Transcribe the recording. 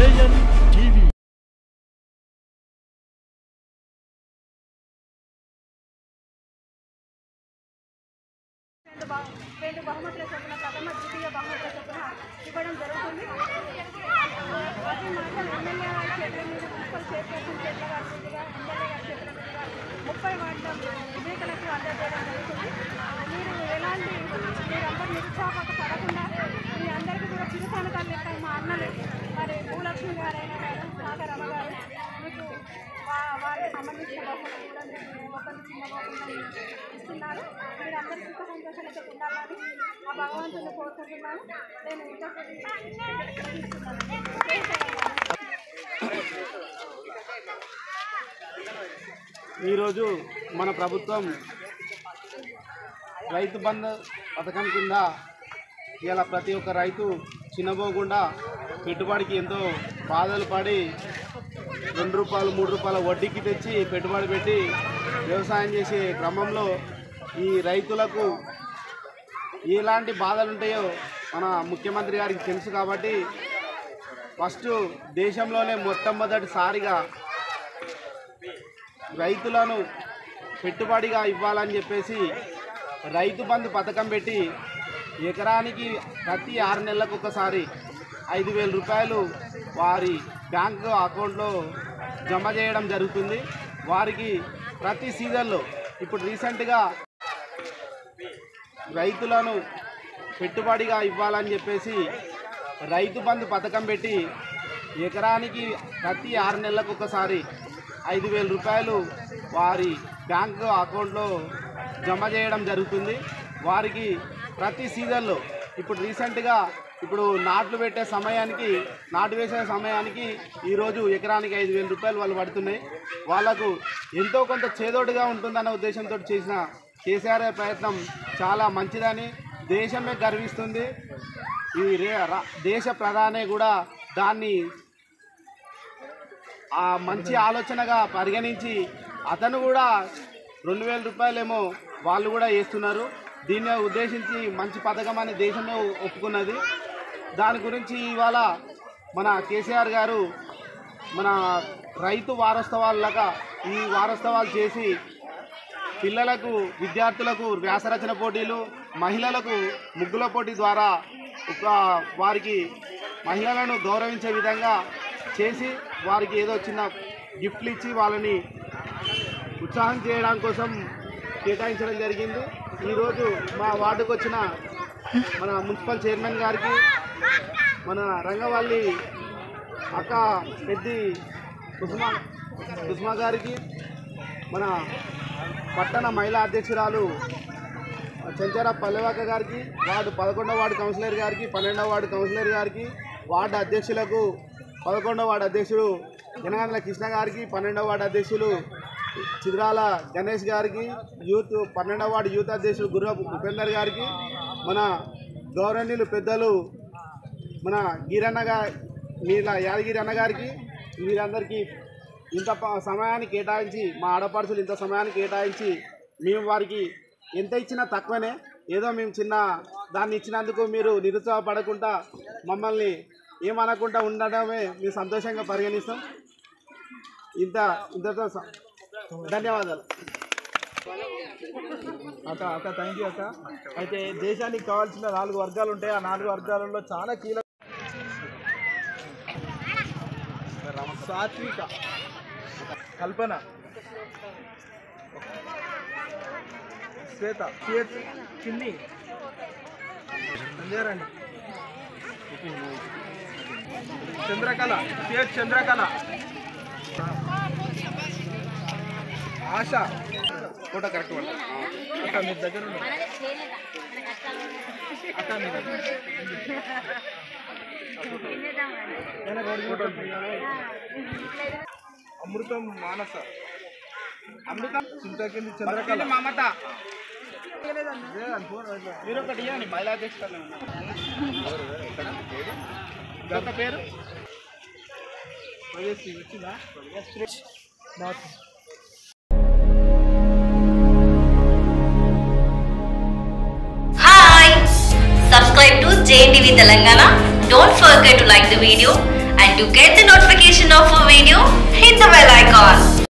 JN TV రెండు బహు రెండు బహుమతుల చొప్పున ప్రథమ ద్వితీయ బహుమతుల చొప్పున ఇవ్వడం జరుగుతుంది ప్రతి మాసం ఎమ్మెల్యే గారి చేతుల మీద మున్సిపల్ చైర్పర్సన్ చేతుల గారి మీదుగా ఎమ్మెల్యే గారి చేతుల మీదుగా ముప్పై వార్డుల వివేకలకు అందజేయడం జరుగుతుంది మీరు ఎలాంటి మీరందరూ నిరుత్సాహక పడకుండా మీ అందరికీ కూడా చిరుతానకాలు లెక్క మా అన్నలు మరి భూలక్ష్మి గారైన గారు సాగర్ అమ్మ గారు మీకు వా- వారికి సంబంధించిన బహుమతులు కూడా మీకు ఒకరికి చిన్న బహుమతులు ఇస్తున్నారు మీరు అందరూ సుఖ సంతోషాలతో ఉండాలని ఆ భగవంతుని కోరుకుంటున్నాను నేను ఇంకా ఈరోజు మన ప్రభుత్వం రైతు బంధు పథకం కింద ఇలా ప్రతి ఒక్క రైతు చిన్నపోకుండా పెట్టుబడికి ఎంతో బాధలు పడి రెండు రూపాయలు మూడు రూపాయల వడ్డీకి తెచ్చి పెట్టుబడి పెట్టి వ్యవసాయం చేసే క్రమంలో ఈ రైతులకు ఎలాంటి బాధలు ఉంటాయో మన ముఖ్యమంత్రి గారికి తెలుసు కాబట్టి ఫస్ట్ దేశంలోనే మొట్టమొదటిసారిగా రైతులను పెట్టుబడిగా ఇవ్వాలని చెప్పేసి రైతు బంధు పథకం పెట్టి ఎకరానికి ప్రతి ఆరు నెలలకు ఒకసారి ఐదు వేల రూపాయలు వారి బ్యాంకు అకౌంట్లో జమ చేయడం జరుగుతుంది వారికి ప్రతి సీజన్లో ఇప్పుడు రీసెంట్గా రైతులను పెట్టుబడిగా ఇవ్వాలని చెప్పేసి రైతు బంధు పథకం పెట్టి ఎకరానికి ప్రతి ఆరు నెలలకు ఒకసారి ఐదు వేల రూపాయలు వారి బ్యాంకు అకౌంట్లో జమ చేయడం జరుగుతుంది వారికి ప్రతి సీజన్లో ఇప్పుడు రీసెంట్గా ఇప్పుడు నాట్లు పెట్టే సమయానికి నాటు వేసే సమయానికి ఈరోజు ఎకరానికి ఐదు వేల రూపాయలు వాళ్ళు పడుతున్నాయి వాళ్ళకు ఎంతో కొంత చేదోడుగా ఉంటుందన్న ఉద్దేశంతో చేసిన కేసీఆర్ ప్రయత్నం చాలా మంచిదని దేశమే గర్విస్తుంది ఈ రే రా- దేశ ప్రధాని కూడా దాన్ని ఆ మంచి ఆలోచనగా పరిగణించి అతను కూడా రెండు వేల రూపాయలేమో వాళ్ళు కూడా వేస్తున్నారు దీన్ని ఉద్దేశించి మంచి పథకం అని దేశమే ఒప్పుకున్నది దాని గురించి ఇవాళ మన కేసీఆర్ గారు మన రైతు వారోత్సవాలగా ఈ వారోత్సవాలు చేసి పిల్లలకు విద్యార్థులకు వ్యాసరచన పోటీలు మహిళలకు ముగ్గుల పోటీ ద్వారా ఒక వారికి మహిళలను గౌరవించే విధంగా చేసి వారికి ఏదో చిన్న గిఫ్ట్లు ఇచ్చి వాళ్ళని ఉత్సాహం చేయడం కోసం కేటాయించడం జరిగింది ఈరోజు మా వార్డుకు వచ్చిన మన మున్సిపల్ చైర్మన్ గారికి మన రంగవల్లి అక్క పెద్ది కుసుమ కుసుమ గారికి మన పట్టణ మహిళా అధ్యక్షురాలు చెంచార పల్లెవాక గారికి వార్డు పదకొండవ వార్డు కౌన్సిలర్ గారికి పన్నెండవ వార్డు కౌన్సిలర్ గారికి వార్డు అధ్యక్షులకు పదకొండవ వార్డు అధ్యక్షుడు జనగాంధ్ర కృష్ణ గారికి పన్నెండవ వార్డు అధ్యక్షులు చిద్రాల గణేష్ గారికి యూత్ పన్నెండవ వార్డు యూత్ అధ్యక్షుడు గుర్రపు ఉపేందర్ గారికి మన గౌరవనీయులు పెద్దలు మన గిరన్న గా మీల యాదగిరి అన్న గారికి వీరందరికీ ఇంత ప- సమయాన్ని కేటాయించి మా ఆడపడుచులు ఇంత సమయాన్ని కేటాయించి మేము వారికి ఎంత ఇచ్చినా తక్కువనే ఏదో మేము చిన్న దాన్ని ఇచ్చినందుకు మీరు నిరుత్సాహపడకుండా మమ్మల్ని ఏమనకుండా ఉండడమే మేము సంతోషంగా పరిగణిస్తాం ఇంత ఇంతతో స- ధన్యవాదాలు అక్క అక్క థ్యాంక్ యూ అక్క అయితే దేశానికి కావాల్సిన నాలుగు వర్గాలు ఉంటాయి ఆ నాలుగు వర్గాలలో చాలా కీలక సాత్విక కల్పన శ్వేత శ్వేత చిన్ని అంజారండి Chandrakala CH Chandrakala Asha photo correct అక్క మీ దగ్గర ఉన్న అక్క మీ దగ్గర వెనక ఒకటి ఫోటో ఉంది. అమృతం మానస అమృతం చింతకింది చంద్రకళ మమత ఇదే అనుకో, ఇట్లా. మీరు ఒకటి ఇవ్వండి మహిళా అధ్యక్షులు గత పేరు ప్రవేశ్ వచ్చిందా నాకు Hi! Subscribe to JNTV Telangana. Don't forget to like the video And to get the notification of a video, hit the bell icon.